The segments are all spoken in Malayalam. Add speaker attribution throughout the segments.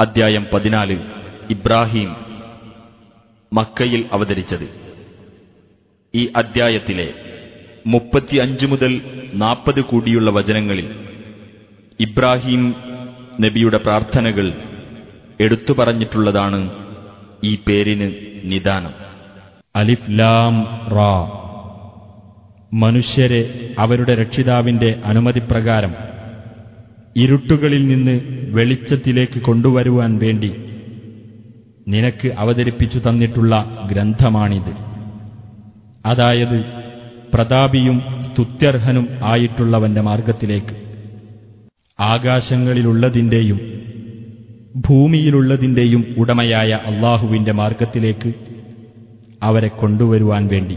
Speaker 1: അദ്ധ്യായം പതിനാല് ഇബ്രാഹിം മക്കയിൽ അവതരിച്ചത് ഈ അദ്ധ്യായത്തിലെ മുപ്പത്തിയഞ്ച് മുതൽ നാൽപ്പത് കൂടിയുള്ള വചനങ്ങളിൽ ഇബ്രാഹിം നബിയുടെ പ്രാർത്ഥനകൾ എടുത്തു പറഞ്ഞിട്ടുള്ളതാണ് ഈ പേരിന് നിദാനം
Speaker 2: അലിഫ് ലാം റാ മനുഷ്യരെ അവരുടെ രക്ഷിതാവിന്റെ അനുമതിപ്രകാരം ഇരുട്ടുകളിൽ നിന്ന് വെളിച്ചത്തിലേക്ക് കൊണ്ടുവരുവാൻ വേണ്ടി നിനക്ക് അവതരിപ്പിച്ചു തന്നിട്ടുള്ള ഗ്രന്ഥമാണിത് അതായത് പ്രതാപിയും സ്തുത്യർഹനും ആയിട്ടുള്ളവന്റെ മാർഗത്തിലേക്ക് ആകാശങ്ങളിലുള്ളതിന്റെയും ഭൂമിയിലുള്ളതിന്റെയും ഉടമയായ അള്ളാഹുവിന്റെ മാർഗത്തിലേക്ക് അവരെ കൊണ്ടുവരുവാൻ വേണ്ടി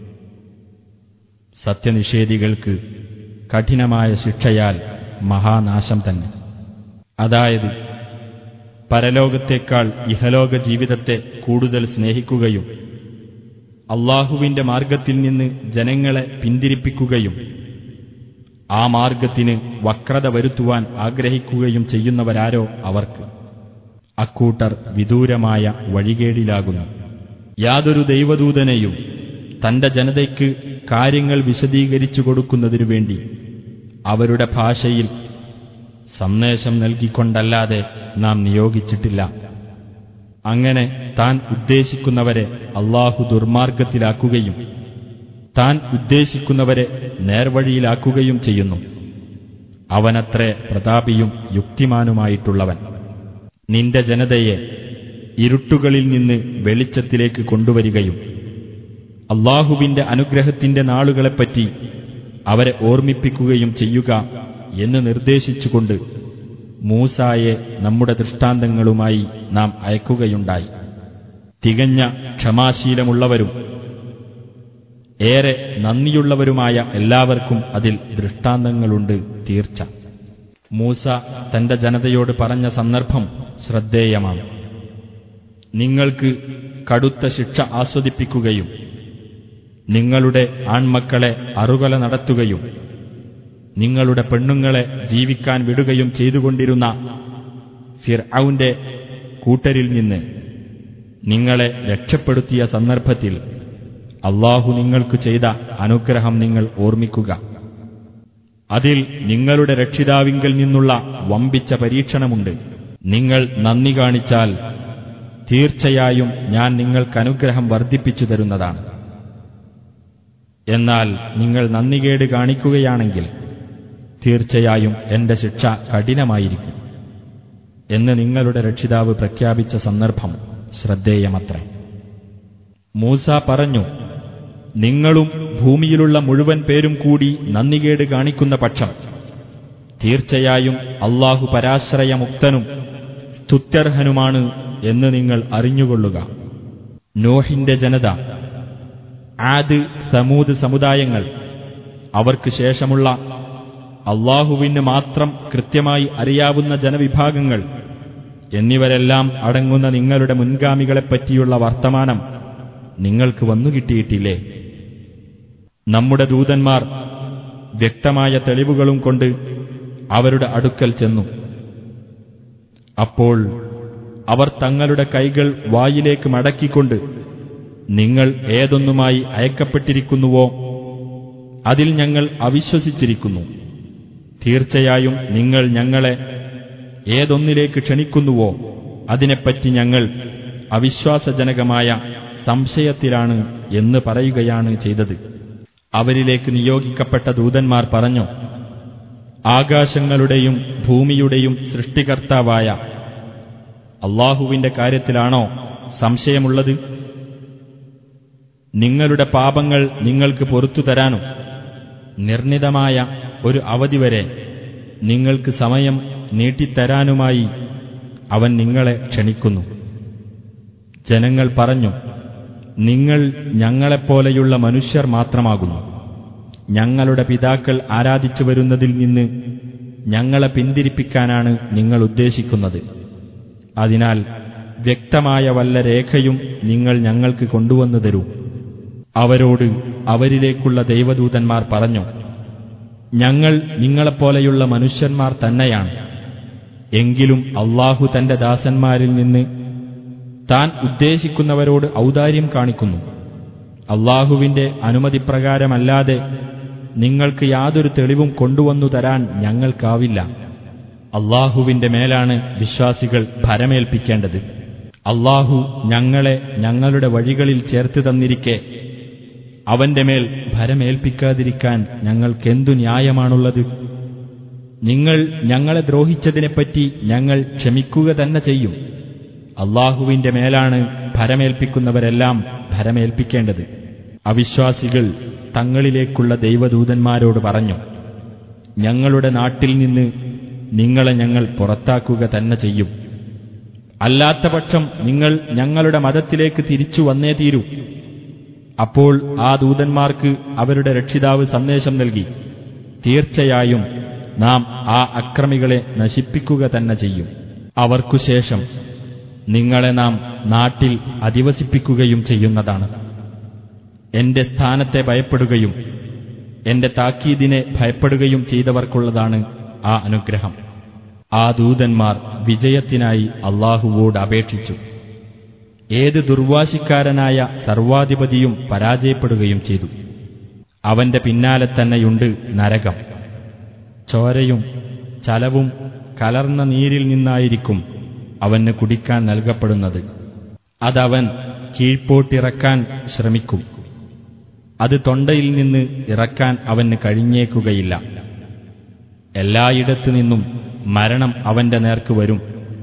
Speaker 2: സത്യനിഷേധികൾക്ക് കഠിനമായ ശിക്ഷയാൽ മഹാനാശം തന്നെ അതായത് പരലോകത്തേക്കാൾ ഇഹലോക ജീവിതത്തെ കൂടുതൽ സ്നേഹിക്കുകയും അള്ളാഹുവിന്റെ മാർഗത്തിൽ നിന്ന് ജനങ്ങളെ പിന്തിരിപ്പിക്കുകയും ആ മാർഗത്തിന് വക്രത വരുത്തുവാൻ ആഗ്രഹിക്കുകയും ചെയ്യുന്നവരാരോ അവർക്ക് അക്കൂട്ടർ വിദൂരമായ വഴികേടിലാകുന്നു യാതൊരു ദൈവദൂതനെയും തന്റെ ജനതയ്ക്ക് കാര്യങ്ങൾ വിശദീകരിച്ചു കൊടുക്കുന്നതിനു വേണ്ടി അവരുടെ ഭാഷയിൽ സന്ദേശം നൽകിക്കൊണ്ടല്ലാതെ നാം നിയോഗിച്ചിട്ടില്ല അങ്ങനെ താൻ ഉദ്ദേശിക്കുന്നവരെ അള്ളാഹു ദുർമാർഗത്തിലാക്കുകയും താൻ ഉദ്ദേശിക്കുന്നവരെ നേർവഴിയിലാക്കുകയും ചെയ്യുന്നു അവനത്രേ പ്രതാപിയും യുക്തിമാനുമായിട്ടുള്ളവൻ നിന്റെ ജനതയെ ഇരുട്ടുകളിൽ നിന്ന് വെളിച്ചത്തിലേക്ക് കൊണ്ടുവരികയും അള്ളാഹുവിന്റെ അനുഗ്രഹത്തിന്റെ നാളുകളെപ്പറ്റി അവരെ ഓർമ്മിപ്പിക്കുകയും ചെയ്യുക എന്ന് നിർദ്ദേശിച്ചുകൊണ്ട് മൂസായെ നമ്മുടെ ദൃഷ്ടാന്തങ്ങളുമായി നാം അയക്കുകയുണ്ടായി തികഞ്ഞ ക്ഷമാശീലമുള്ളവരും ഏറെ നന്ദിയുള്ളവരുമായ എല്ലാവർക്കും അതിൽ ദൃഷ്ടാന്തങ്ങളുണ്ട് തീർച്ച മൂസ തന്റെ ജനതയോട് പറഞ്ഞ സന്ദർഭം ശ്രദ്ധേയമാണ് നിങ്ങൾക്ക് കടുത്ത ശിക്ഷ ആസ്വദിപ്പിക്കുകയും നിങ്ങളുടെ ആൺമക്കളെ അറുകല നടത്തുകയും നിങ്ങളുടെ പെണ്ണുങ്ങളെ ജീവിക്കാൻ വിടുകയും ചെയ്തുകൊണ്ടിരുന്ന ഫിർഔന്റെ കൂട്ടരിൽ നിന്ന് നിങ്ങളെ രക്ഷപ്പെടുത്തിയ സന്ദർഭത്തിൽ അള്ളാഹു നിങ്ങൾക്ക് ചെയ്ത അനുഗ്രഹം നിങ്ങൾ ഓർമ്മിക്കുക അതിൽ നിങ്ങളുടെ രക്ഷിതാവിങ്കിൽ നിന്നുള്ള വമ്പിച്ച പരീക്ഷണമുണ്ട് നിങ്ങൾ നന്ദി കാണിച്ചാൽ തീർച്ചയായും ഞാൻ നിങ്ങൾക്ക് അനുഗ്രഹം വർദ്ധിപ്പിച്ചു തരുന്നതാണ് എന്നാൽ നിങ്ങൾ നന്ദികേട് കാണിക്കുകയാണെങ്കിൽ തീർച്ചയായും എന്റെ ശിക്ഷ കഠിനമായിരിക്കും എന്ന് നിങ്ങളുടെ രക്ഷിതാവ് പ്രഖ്യാപിച്ച സന്ദർഭം ശ്രദ്ധേയമത്രേ മൂസ പറഞ്ഞു നിങ്ങളും ഭൂമിയിലുള്ള മുഴുവൻ പേരും കൂടി നന്ദികേട് കാണിക്കുന്ന പക്ഷം തീർച്ചയായും അള്ളാഹു പരാശ്രയമുക്തനും സ്തുത്യർഹനുമാണ് എന്ന് നിങ്ങൾ അറിഞ്ഞുകൊള്ളുക നോഹിന്റെ ജനത ആദ് സമൂത് സമുദായങ്ങൾ അവർക്ക് ശേഷമുള്ള അള്ളാഹുവിന് മാത്രം കൃത്യമായി അറിയാവുന്ന ജനവിഭാഗങ്ങൾ എന്നിവരെല്ലാം അടങ്ങുന്ന നിങ്ങളുടെ മുൻഗാമികളെപ്പറ്റിയുള്ള വർത്തമാനം നിങ്ങൾക്ക് വന്നുകിട്ടിയിട്ടില്ലേ നമ്മുടെ ദൂതന്മാർ വ്യക്തമായ തെളിവുകളും കൊണ്ട് അവരുടെ അടുക്കൽ ചെന്നു അപ്പോൾ അവർ തങ്ങളുടെ കൈകൾ വായിലേക്ക് മടക്കിക്കൊണ്ട് നിങ്ങൾ ഏതൊന്നുമായി അയക്കപ്പെട്ടിരിക്കുന്നുവോ അതിൽ ഞങ്ങൾ അവിശ്വസിച്ചിരിക്കുന്നു തീർച്ചയായും നിങ്ങൾ ഞങ്ങളെ ഏതൊന്നിലേക്ക് ക്ഷണിക്കുന്നുവോ അതിനെപ്പറ്റി ഞങ്ങൾ അവിശ്വാസജനകമായ സംശയത്തിലാണ് എന്ന് പറയുകയാണ് ചെയ്തത് അവരിലേക്ക് നിയോഗിക്കപ്പെട്ട ദൂതന്മാർ പറഞ്ഞു ആകാശങ്ങളുടെയും ഭൂമിയുടെയും സൃഷ്ടികർത്താവായ അള്ളാഹുവിന്റെ കാര്യത്തിലാണോ സംശയമുള്ളത് നിങ്ങളുടെ പാപങ്ങൾ നിങ്ങൾക്ക് പൊറത്തു തരാനും നിർണിതമായ ഒരു അവധി വരെ നിങ്ങൾക്ക് സമയം നീട്ടിത്തരാനുമായി അവൻ നിങ്ങളെ ക്ഷണിക്കുന്നു ജനങ്ങൾ പറഞ്ഞു നിങ്ങൾ ഞങ്ങളെപ്പോലെയുള്ള മനുഷ്യർ മാത്രമാകുന്നു ഞങ്ങളുടെ പിതാക്കൾ ആരാധിച്ചു വരുന്നതിൽ നിന്ന് ഞങ്ങളെ പിന്തിരിപ്പിക്കാനാണ് നിങ്ങൾ ഉദ്ദേശിക്കുന്നത് അതിനാൽ വ്യക്തമായ വല്ല രേഖയും നിങ്ങൾ ഞങ്ങൾക്ക് കൊണ്ടുവന്നു തരൂ അവരോട് അവരിലേക്കുള്ള ദൈവദൂതന്മാർ പറഞ്ഞു ഞങ്ങൾ നിങ്ങളെപ്പോലെയുള്ള മനുഷ്യന്മാർ തന്നെയാണ് എങ്കിലും അള്ളാഹു തന്റെ ദാസന്മാരിൽ നിന്ന് താൻ ഉദ്ദേശിക്കുന്നവരോട് ഔദാര്യം കാണിക്കുന്നു അള്ളാഹുവിന്റെ അനുമതിപ്രകാരമല്ലാതെ നിങ്ങൾക്ക് യാതൊരു തെളിവും കൊണ്ടുവന്നു തരാൻ ഞങ്ങൾക്കാവില്ല അള്ളാഹുവിന്റെ മേലാണ് വിശ്വാസികൾ ഭരമേൽപ്പിക്കേണ്ടത് അള്ളാഹു ഞങ്ങളെ ഞങ്ങളുടെ വഴികളിൽ ചേർത്ത് തന്നിരിക്കെ അവന്റെ മേൽ ഭരമേൽപ്പിക്കാതിരിക്കാൻ ഞങ്ങൾക്കെന്തു ന്യായമാണുള്ളത് നിങ്ങൾ ഞങ്ങളെ ദ്രോഹിച്ചതിനെപ്പറ്റി ഞങ്ങൾ ക്ഷമിക്കുക തന്നെ ചെയ്യും അള്ളാഹുവിന്റെ മേലാണ് ഭരമേൽപ്പിക്കുന്നവരെല്ലാം ഭരമേൽപ്പിക്കേണ്ടത് അവിശ്വാസികൾ തങ്ങളിലേക്കുള്ള ദൈവദൂതന്മാരോട് പറഞ്ഞു ഞങ്ങളുടെ നാട്ടിൽ നിന്ന് നിങ്ങളെ ഞങ്ങൾ പുറത്താക്കുക തന്നെ ചെയ്യും അല്ലാത്തപക്ഷം നിങ്ങൾ ഞങ്ങളുടെ മതത്തിലേക്ക് തിരിച്ചു വന്നേ തീരൂ അപ്പോൾ ആ ദൂതന്മാർക്ക് അവരുടെ രക്ഷിതാവ് സന്ദേശം നൽകി തീർച്ചയായും നാം ആ അക്രമികളെ നശിപ്പിക്കുക തന്നെ ചെയ്യും അവർക്കു ശേഷം നിങ്ങളെ നാം നാട്ടിൽ അധിവസിപ്പിക്കുകയും ചെയ്യുന്നതാണ് എന്റെ സ്ഥാനത്തെ ഭയപ്പെടുകയും എന്റെ താക്കീദിനെ ഭയപ്പെടുകയും ചെയ്തവർക്കുള്ളതാണ് ആ അനുഗ്രഹം ആ ദൂതന്മാർ വിജയത്തിനായി അള്ളാഹുവോട് അപേക്ഷിച്ചു ഏത് ദുർവാശിക്കാരനായ സർവാധിപതിയും പരാജയപ്പെടുകയും ചെയ്തു അവന്റെ പിന്നാലെ തന്നെയുണ്ട് നരകം ചോരയും ചലവും കലർന്ന നീരിൽ നിന്നായിരിക്കും അവന് കുടിക്കാൻ നൽകപ്പെടുന്നത് അതവൻ കീഴ്പോട്ടിറക്കാൻ ശ്രമിക്കും അത് തൊണ്ടയിൽ നിന്ന് ഇറക്കാൻ അവന് കഴിഞ്ഞേക്കുകയില്ല എല്ലായിടത്തു നിന്നും മരണം അവന്റെ നേർക്ക് വരും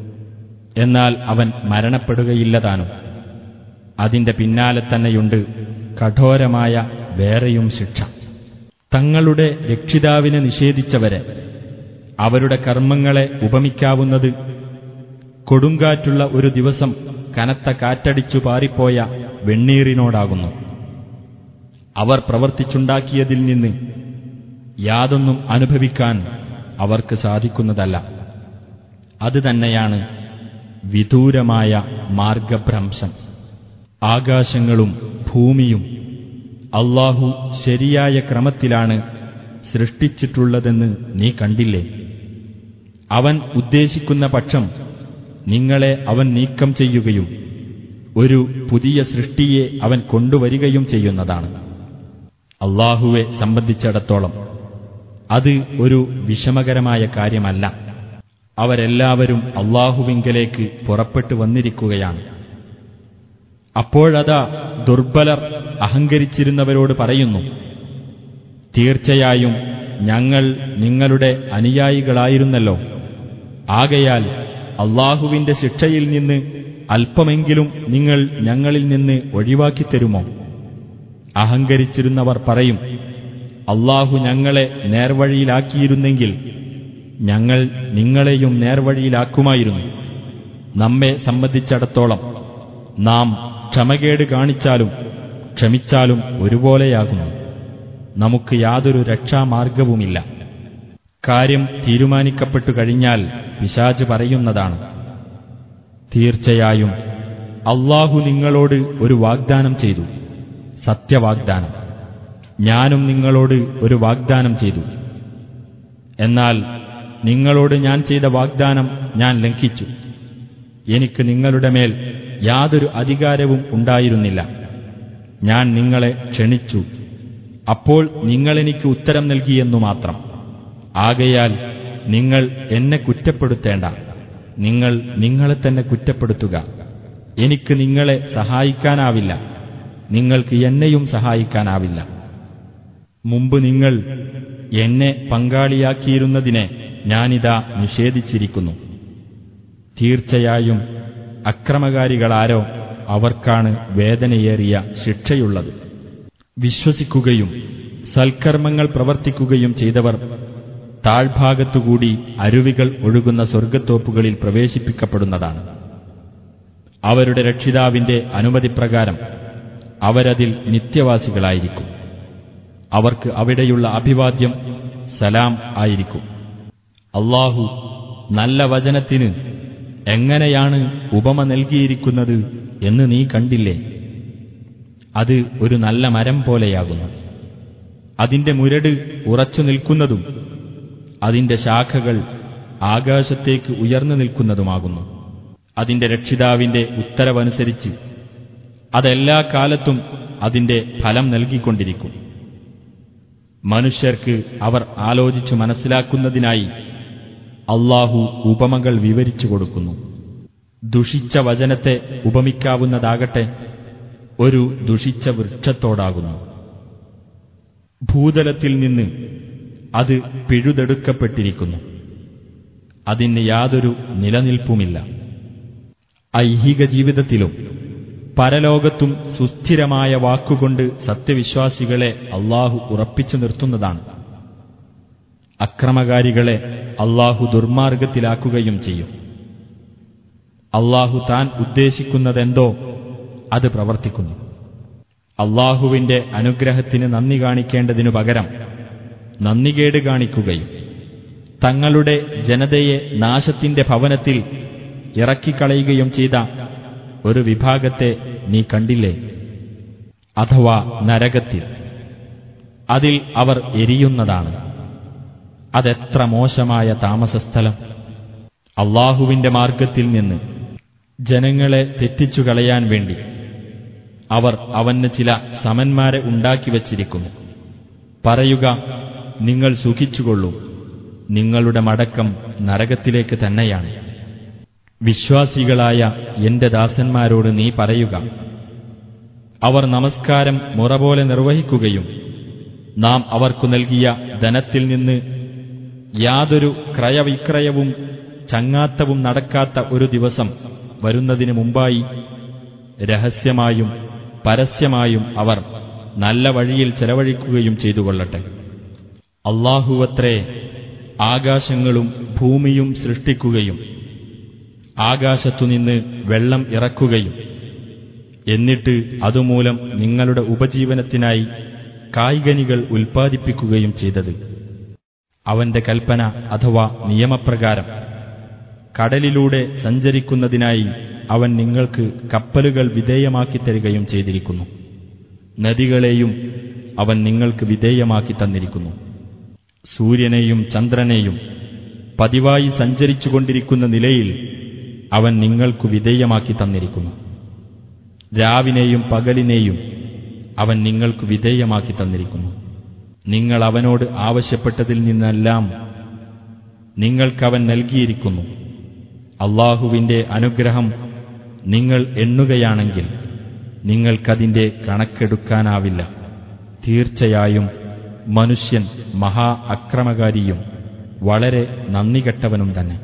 Speaker 2: എന്നാൽ അവൻ മരണപ്പെടുകയില്ലതാനും അതിന്റെ പിന്നാലെ തന്നെയുണ്ട് കഠോരമായ വേറെയും ശിക്ഷ തങ്ങളുടെ രക്ഷിതാവിനെ നിഷേധിച്ചവരെ അവരുടെ കർമ്മങ്ങളെ ഉപമിക്കാവുന്നത് കൊടുങ്കാറ്റുള്ള ഒരു ദിവസം കനത്ത കാറ്റടിച്ചു പാറിപ്പോയ വെണ്ണീറിനോടാകുന്നു അവർ പ്രവർത്തിച്ചുണ്ടാക്കിയതിൽ നിന്ന് യാതൊന്നും അനുഭവിക്കാൻ അവർക്ക് സാധിക്കുന്നതല്ല അത് തന്നെയാണ് വിദൂരമായ മാർഗഭ്രംശം ആകാശങ്ങളും ഭൂമിയും അള്ളാഹു ശരിയായ ക്രമത്തിലാണ് സൃഷ്ടിച്ചിട്ടുള്ളതെന്ന് നീ കണ്ടില്ലേ അവൻ ഉദ്ദേശിക്കുന്ന പക്ഷം നിങ്ങളെ അവൻ നീക്കം ചെയ്യുകയും ഒരു പുതിയ സൃഷ്ടിയെ അവൻ കൊണ്ടുവരികയും ചെയ്യുന്നതാണ് അള്ളാഹുവെ സംബന്ധിച്ചിടത്തോളം അത് ഒരു വിഷമകരമായ കാര്യമല്ല അവരെല്ലാവരും അള്ളാഹുവിങ്കലേക്ക് പുറപ്പെട്ടു വന്നിരിക്കുകയാണ് അപ്പോഴതാ ദുർബലർ അഹങ്കരിച്ചിരുന്നവരോട് പറയുന്നു തീർച്ചയായും ഞങ്ങൾ നിങ്ങളുടെ അനുയായികളായിരുന്നല്ലോ ആകയാൽ അള്ളാഹുവിന്റെ ശിക്ഷയിൽ നിന്ന് അല്പമെങ്കിലും നിങ്ങൾ ഞങ്ങളിൽ നിന്ന് ഒഴിവാക്കിത്തരുമോ അഹങ്കരിച്ചിരുന്നവർ പറയും അള്ളാഹു ഞങ്ങളെ നേർവഴിയിലാക്കിയിരുന്നെങ്കിൽ ഞങ്ങൾ നിങ്ങളെയും നേർവഴിയിലാക്കുമായിരുന്നു നമ്മെ സംബന്ധിച്ചിടത്തോളം നാം ക്ഷമകേട് കാണിച്ചാലും ക്ഷമിച്ചാലും ഒരുപോലെയാകുന്നു നമുക്ക് യാതൊരു രക്ഷാമാർഗവുമില്ല കാര്യം തീരുമാനിക്കപ്പെട്ടു കഴിഞ്ഞാൽ പിശാജ് പറയുന്നതാണ് തീർച്ചയായും അള്ളാഹു നിങ്ങളോട് ഒരു വാഗ്ദാനം ചെയ്തു സത്യവാഗ്ദാനം ഞാനും നിങ്ങളോട് ഒരു വാഗ്ദാനം ചെയ്തു എന്നാൽ നിങ്ങളോട് ഞാൻ ചെയ്ത വാഗ്ദാനം ഞാൻ ലംഘിച്ചു എനിക്ക് നിങ്ങളുടെ മേൽ യാതൊരു അധികാരവും ഉണ്ടായിരുന്നില്ല ഞാൻ നിങ്ങളെ ക്ഷണിച്ചു അപ്പോൾ നിങ്ങളെനിക്ക് ഉത്തരം നൽകിയെന്നു മാത്രം ആകയാൽ നിങ്ങൾ എന്നെ കുറ്റപ്പെടുത്തേണ്ട നിങ്ങൾ നിങ്ങളെ തന്നെ കുറ്റപ്പെടുത്തുക എനിക്ക് നിങ്ങളെ സഹായിക്കാനാവില്ല നിങ്ങൾക്ക് എന്നെയും സഹായിക്കാനാവില്ല മുമ്പ് നിങ്ങൾ എന്നെ പങ്കാളിയാക്കിയിരുന്നതിനെ ഞാനിതാ നിഷേധിച്ചിരിക്കുന്നു തീർച്ചയായും അക്രമകാരികളാരോ അവർക്കാണ് വേദനയേറിയ ശിക്ഷയുള്ളത് വിശ്വസിക്കുകയും സൽക്കർമ്മങ്ങൾ പ്രവർത്തിക്കുകയും ചെയ്തവർ താഴ്ഭാഗത്തുകൂടി അരുവികൾ ഒഴുകുന്ന സ്വർഗത്തോപ്പുകളിൽ പ്രവേശിപ്പിക്കപ്പെടുന്നതാണ് അവരുടെ രക്ഷിതാവിന്റെ അനുമതിപ്രകാരം അവരതിൽ നിത്യവാസികളായിരിക്കും അവർക്ക് അവിടെയുള്ള അഭിവാദ്യം സലാം ആയിരിക്കും അള്ളാഹു നല്ല വചനത്തിന് എങ്ങനെയാണ് ഉപമ നൽകിയിരിക്കുന്നത് എന്ന് നീ കണ്ടില്ലേ അത് ഒരു നല്ല മരം പോലെയാകുന്നു അതിന്റെ മുരട് ഉറച്ചു നിൽക്കുന്നതും അതിന്റെ ശാഖകൾ ആകാശത്തേക്ക് ഉയർന്നു നിൽക്കുന്നതുമാകുന്നു അതിന്റെ രക്ഷിതാവിന്റെ ഉത്തരവനുസരിച്ച് അതെല്ലാ കാലത്തും അതിന്റെ ഫലം നൽകിക്കൊണ്ടിരിക്കും മനുഷ്യർക്ക് അവർ ആലോചിച്ചു മനസ്സിലാക്കുന്നതിനായി അള്ളാഹു ഉപമകൾ വിവരിച്ചു കൊടുക്കുന്നു ദുഷിച്ച വചനത്തെ ഉപമിക്കാവുന്നതാകട്ടെ ഒരു ദുഷിച്ച വൃക്ഷത്തോടാകുന്നു ഭൂതലത്തിൽ നിന്ന് അത് പിഴുതെടുക്കപ്പെട്ടിരിക്കുന്നു അതിന് യാതൊരു നിലനിൽപ്പുമില്ല ഐഹിക ജീവിതത്തിലും പരലോകത്തും സുസ്ഥിരമായ വാക്കുകൊണ്ട് സത്യവിശ്വാസികളെ അള്ളാഹു ഉറപ്പിച്ചു നിർത്തുന്നതാണ് അക്രമകാരികളെ അള്ളാഹു ദുർമാർഗത്തിലാക്കുകയും ചെയ്യും അള്ളാഹു താൻ ഉദ്ദേശിക്കുന്നതെന്തോ അത് പ്രവർത്തിക്കുന്നു അള്ളാഹുവിന്റെ അനുഗ്രഹത്തിന് നന്ദി കാണിക്കേണ്ടതിനു പകരം നന്ദികേട് കാണിക്കുകയും തങ്ങളുടെ ജനതയെ നാശത്തിന്റെ ഭവനത്തിൽ ഇറക്കിക്കളയുകയും ചെയ്ത ഒരു വിഭാഗത്തെ നീ കണ്ടില്ലേ അഥവാ നരകത്തിൽ അതിൽ അവർ എരിയുന്നതാണ് അതെത്ര മോശമായ താമസസ്ഥലം അള്ളാഹുവിന്റെ മാർഗത്തിൽ നിന്ന് ജനങ്ങളെ തെറ്റിച്ചു കളയാൻ വേണ്ടി അവർ അവന് ചില സമന്മാരെ ഉണ്ടാക്കി വച്ചിരിക്കുന്നു പറയുക നിങ്ങൾ സുഖിച്ചുകൊള്ളൂ നിങ്ങളുടെ മടക്കം നരകത്തിലേക്ക് തന്നെയാണ് വിശ്വാസികളായ എന്റെ ദാസന്മാരോട് നീ പറയുക അവർ നമസ്കാരം മുറ പോലെ നിർവഹിക്കുകയും നാം അവർക്കു നൽകിയ ധനത്തിൽ നിന്ന് യാതൊരു ക്രയവിക്രയവും ചങ്ങാത്തവും നടക്കാത്ത ഒരു ദിവസം വരുന്നതിന് മുമ്പായി രഹസ്യമായും പരസ്യമായും അവർ നല്ല വഴിയിൽ ചെലവഴിക്കുകയും ചെയ്തുകൊള്ളട്ടെ അള്ളാഹുവത്രേ ആകാശങ്ങളും ഭൂമിയും സൃഷ്ടിക്കുകയും ആകാശത്തുനിന്ന് വെള്ളം ഇറക്കുകയും എന്നിട്ട് അതുമൂലം നിങ്ങളുടെ ഉപജീവനത്തിനായി കായികനികൾ ഉൽപ്പാദിപ്പിക്കുകയും ചെയ്തത് അവന്റെ കൽപ്പന അഥവാ നിയമപ്രകാരം കടലിലൂടെ സഞ്ചരിക്കുന്നതിനായി അവൻ നിങ്ങൾക്ക് കപ്പലുകൾ വിധേയമാക്കി തരികയും ചെയ്തിരിക്കുന്നു നദികളെയും അവൻ നിങ്ങൾക്ക് വിധേയമാക്കി തന്നിരിക്കുന്നു സൂര്യനെയും ചന്ദ്രനെയും പതിവായി സഞ്ചരിച്ചുകൊണ്ടിരിക്കുന്ന നിലയിൽ അവൻ നിങ്ങൾക്കു വിധേയമാക്കി തന്നിരിക്കുന്നു രാവിനെയും പകലിനെയും അവൻ നിങ്ങൾക്ക് വിധേയമാക്കി തന്നിരിക്കുന്നു നിങ്ങൾ അവനോട് ആവശ്യപ്പെട്ടതിൽ നിന്നെല്ലാം നിങ്ങൾക്കവൻ നൽകിയിരിക്കുന്നു അള്ളാഹുവിന്റെ അനുഗ്രഹം നിങ്ങൾ എണ്ണുകയാണെങ്കിൽ നിങ്ങൾക്കതിന്റെ കണക്കെടുക്കാനാവില്ല തീർച്ചയായും മനുഷ്യൻ മഹാ അക്രമകാരിയും വളരെ നന്ദികെട്ടവനും തന്നെ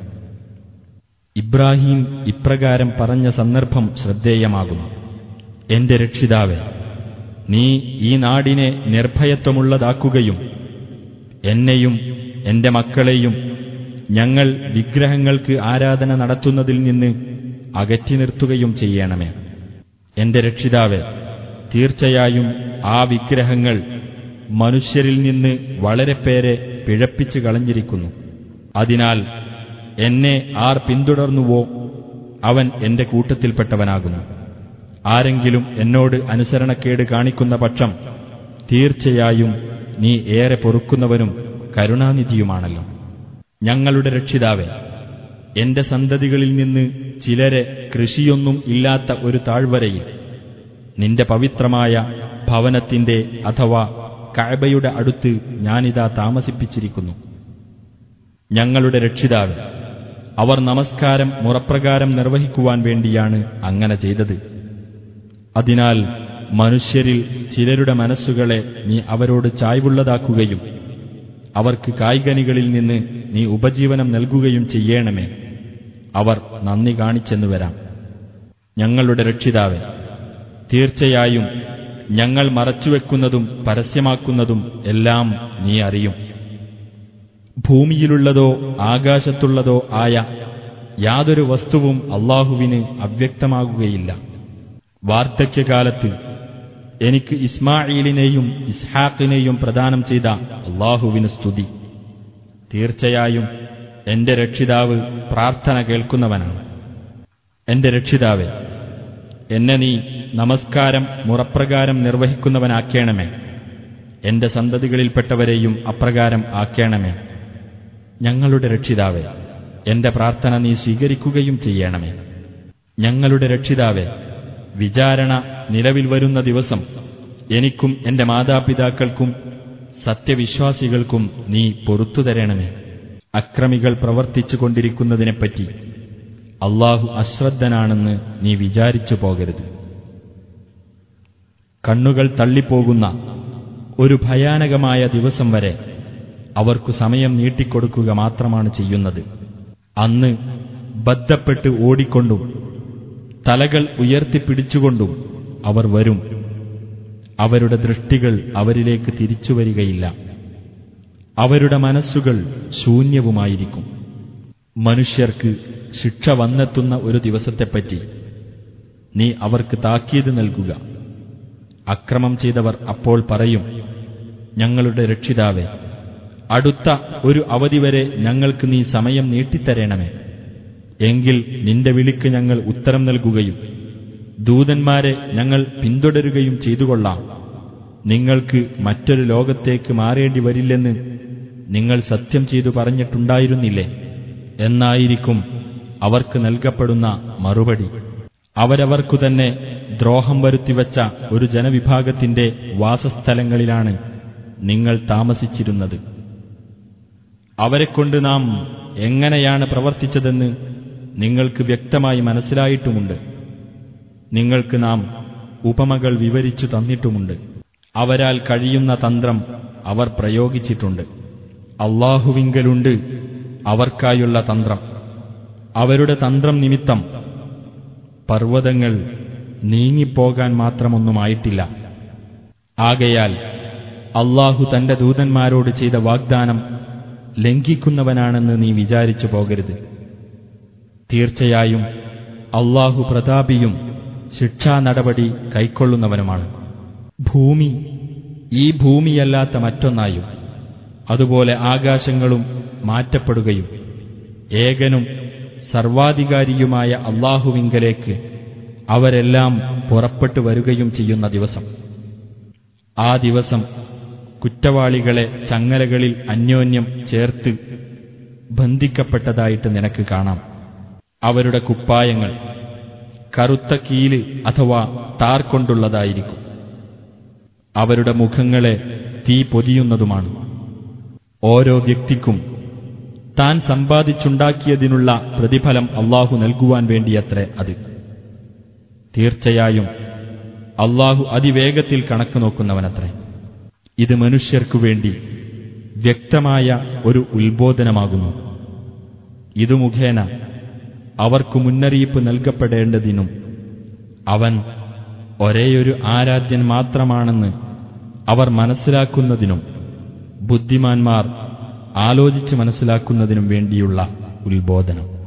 Speaker 2: ഇബ്രാഹിം ഇപ്രകാരം പറഞ്ഞ സന്ദർഭം ശ്രദ്ധേയമാകുന്നു എന്റെ രക്ഷിതാവെ നീ ഈ നാടിനെ നിർഭയത്വമുള്ളതാക്കുകയും എന്നെയും എന്റെ മക്കളെയും ഞങ്ങൾ വിഗ്രഹങ്ങൾക്ക് ആരാധന നടത്തുന്നതിൽ നിന്ന് അകറ്റി നിർത്തുകയും ചെയ്യണമേ എന്റെ രക്ഷിതാവെ തീർച്ചയായും ആ വിഗ്രഹങ്ങൾ മനുഷ്യരിൽ നിന്ന് വളരെ പേരെ പിഴപ്പിച്ചു കളഞ്ഞിരിക്കുന്നു അതിനാൽ എന്നെ ആർ പിന്തുടർന്നുവോ അവൻ എന്റെ കൂട്ടത്തിൽപ്പെട്ടവനാകുന്നു ആരെങ്കിലും എന്നോട് അനുസരണക്കേട് കാണിക്കുന്ന പക്ഷം തീർച്ചയായും നീ ഏറെ പൊറുക്കുന്നവനും കരുണാനിധിയുമാണല്ലോ ഞങ്ങളുടെ രക്ഷിതാവെ എന്റെ സന്തതികളിൽ നിന്ന് ചിലരെ കൃഷിയൊന്നും ഇല്ലാത്ത ഒരു താഴ്വരയിൽ നിന്റെ പവിത്രമായ ഭവനത്തിന്റെ അഥവാ കഅബയുടെ അടുത്ത് ഞാനിതാ താമസിപ്പിച്ചിരിക്കുന്നു ഞങ്ങളുടെ രക്ഷിതാവ് അവർ നമസ്കാരം മുറപ്രകാരം നിർവഹിക്കുവാൻ വേണ്ടിയാണ് അങ്ങനെ ചെയ്തത് അതിനാൽ മനുഷ്യരിൽ ചിലരുടെ മനസ്സുകളെ നീ അവരോട് ചായ്വുള്ളതാക്കുകയും അവർക്ക് കായികനികളിൽ നിന്ന് നീ ഉപജീവനം നൽകുകയും ചെയ്യണമേ അവർ നന്ദി കാണിച്ചെന്നു വരാം ഞങ്ങളുടെ രക്ഷിതാവെ തീർച്ചയായും ഞങ്ങൾ മറച്ചുവെക്കുന്നതും പരസ്യമാക്കുന്നതും എല്ലാം നീ അറിയും ഭൂമിയിലുള്ളതോ ആകാശത്തുള്ളതോ ആയ യാതൊരു വസ്തുവും അള്ളാഹുവിന് അവ്യക്തമാകുകയില്ല വാർദ്ധക്യകാലത്ത് എനിക്ക് ഇസ്മായിലിനെയും ഇസ്ഹാഖിനെയും പ്രദാനം ചെയ്ത അള്ളാഹുവിന് സ്തുതി തീർച്ചയായും എന്റെ രക്ഷിതാവ് പ്രാർത്ഥന കേൾക്കുന്നവനാണ് എന്റെ രക്ഷിതാവെ എന്നെ നീ നമസ്കാരം മുറപ്രകാരം നിർവഹിക്കുന്നവനാക്കേണമേ എന്റെ സന്തതികളിൽപ്പെട്ടവരെയും അപ്രകാരം ആക്കേണമേ ഞങ്ങളുടെ രക്ഷിതാവെ എന്റെ പ്രാർത്ഥന നീ സ്വീകരിക്കുകയും ചെയ്യണമേ ഞങ്ങളുടെ രക്ഷിതാവെ വിചാരണ നിലവിൽ വരുന്ന ദിവസം എനിക്കും എന്റെ മാതാപിതാക്കൾക്കും സത്യവിശ്വാസികൾക്കും നീ പൊറത്തു തരണമേ അക്രമികൾ പ്രവർത്തിച്ചു കൊണ്ടിരിക്കുന്നതിനെപ്പറ്റി അള്ളാഹു അശ്രദ്ധനാണെന്ന് നീ വിചാരിച്ചു പോകരുത് കണ്ണുകൾ തള്ളിപ്പോകുന്ന ഒരു ഭയാനകമായ ദിവസം വരെ അവർക്കു സമയം നീട്ടിക്കൊടുക്കുക മാത്രമാണ് ചെയ്യുന്നത് അന്ന് ബദ്ധപ്പെട്ട് ഓടിക്കൊണ്ടും തലകൾ ഉയർത്തിപ്പിടിച്ചുകൊണ്ടും അവർ വരും അവരുടെ ദൃഷ്ടികൾ അവരിലേക്ക് തിരിച്ചുവരികയില്ല അവരുടെ മനസ്സുകൾ ശൂന്യവുമായിരിക്കും മനുഷ്യർക്ക് ശിക്ഷ വന്നെത്തുന്ന ഒരു ദിവസത്തെപ്പറ്റി നീ അവർക്ക് താക്കീത് നൽകുക അക്രമം ചെയ്തവർ അപ്പോൾ പറയും ഞങ്ങളുടെ രക്ഷിതാവെ അടുത്ത ഒരു അവധി വരെ ഞങ്ങൾക്ക് നീ സമയം നീട്ടിത്തരണമേ എങ്കിൽ നിന്റെ വിളിക്ക് ഞങ്ങൾ ഉത്തരം നൽകുകയും ദൂതന്മാരെ ഞങ്ങൾ പിന്തുടരുകയും ചെയ്തുകൊള്ളാം നിങ്ങൾക്ക് മറ്റൊരു ലോകത്തേക്ക് മാറേണ്ടി വരില്ലെന്ന് നിങ്ങൾ സത്യം ചെയ്തു പറഞ്ഞിട്ടുണ്ടായിരുന്നില്ലേ എന്നായിരിക്കും അവർക്ക് നൽകപ്പെടുന്ന മറുപടി അവരവർക്കു തന്നെ ദ്രോഹം വരുത്തിവച്ച ഒരു ജനവിഭാഗത്തിന്റെ വാസസ്ഥലങ്ങളിലാണ് നിങ്ങൾ താമസിച്ചിരുന്നത് അവരെക്കൊണ്ട് നാം എങ്ങനെയാണ് പ്രവർത്തിച്ചതെന്ന് നിങ്ങൾക്ക് വ്യക്തമായി മനസ്സിലായിട്ടുമുണ്ട് നിങ്ങൾക്ക് നാം ഉപമകൾ വിവരിച്ചു തന്നിട്ടുമുണ്ട് അവരാൽ കഴിയുന്ന തന്ത്രം അവർ പ്രയോഗിച്ചിട്ടുണ്ട് അള്ളാഹുവിങ്കലുണ്ട് അവർക്കായുള്ള തന്ത്രം അവരുടെ തന്ത്രം നിമിത്തം പർവ്വതങ്ങൾ നീങ്ങിപ്പോകാൻ മാത്രമൊന്നുമായിട്ടില്ല ആകയാൽ അള്ളാഹു തന്റെ ദൂതന്മാരോട് ചെയ്ത വാഗ്ദാനം ലംഘിക്കുന്നവനാണെന്ന് നീ വിചാരിച്ചു പോകരുത് തീർച്ചയായും അള്ളാഹു പ്രതാപിയും ശിക്ഷാ നടപടി കൈക്കൊള്ളുന്നവനുമാണ് ഭൂമി ഈ ഭൂമിയല്ലാത്ത മറ്റൊന്നായും അതുപോലെ ആകാശങ്ങളും മാറ്റപ്പെടുകയും ഏകനും സർവാധികാരിയുമായ അള്ളാഹുവിങ്കലേക്ക് അവരെല്ലാം പുറപ്പെട്ടു വരികയും ചെയ്യുന്ന ദിവസം ആ ദിവസം കുറ്റവാളികളെ ചങ്ങലകളിൽ അന്യോന്യം ചേർത്ത് ബന്ധിക്കപ്പെട്ടതായിട്ട് നിനക്ക് കാണാം അവരുടെ കുപ്പായങ്ങൾ കറുത്ത കീല് അഥവാ താർ കൊണ്ടുള്ളതായിരിക്കും അവരുടെ മുഖങ്ങളെ തീ പൊതിയുന്നതുമാണ് ഓരോ വ്യക്തിക്കും താൻ സമ്പാദിച്ചുണ്ടാക്കിയതിനുള്ള പ്രതിഫലം അള്ളാഹു നൽകുവാൻ വേണ്ടിയത്രേ അത് തീർച്ചയായും അള്ളാഹു അതിവേഗത്തിൽ കണക്ക് നോക്കുന്നവനത്രേ ഇത് മനുഷ്യർക്കു വേണ്ടി വ്യക്തമായ ഒരു ഉത്ബോധനമാകുന്നു ഇതു മുഖേന അവർക്കു മുന്നറിയിപ്പ് നൽകപ്പെടേണ്ടതിനും അവൻ ഒരേയൊരു ആരാധ്യൻ മാത്രമാണെന്ന് അവർ മനസ്സിലാക്കുന്നതിനും ബുദ്ധിമാന്മാർ ആലോചിച്ച് മനസ്സിലാക്കുന്നതിനും വേണ്ടിയുള്ള ഉത്ബോധനം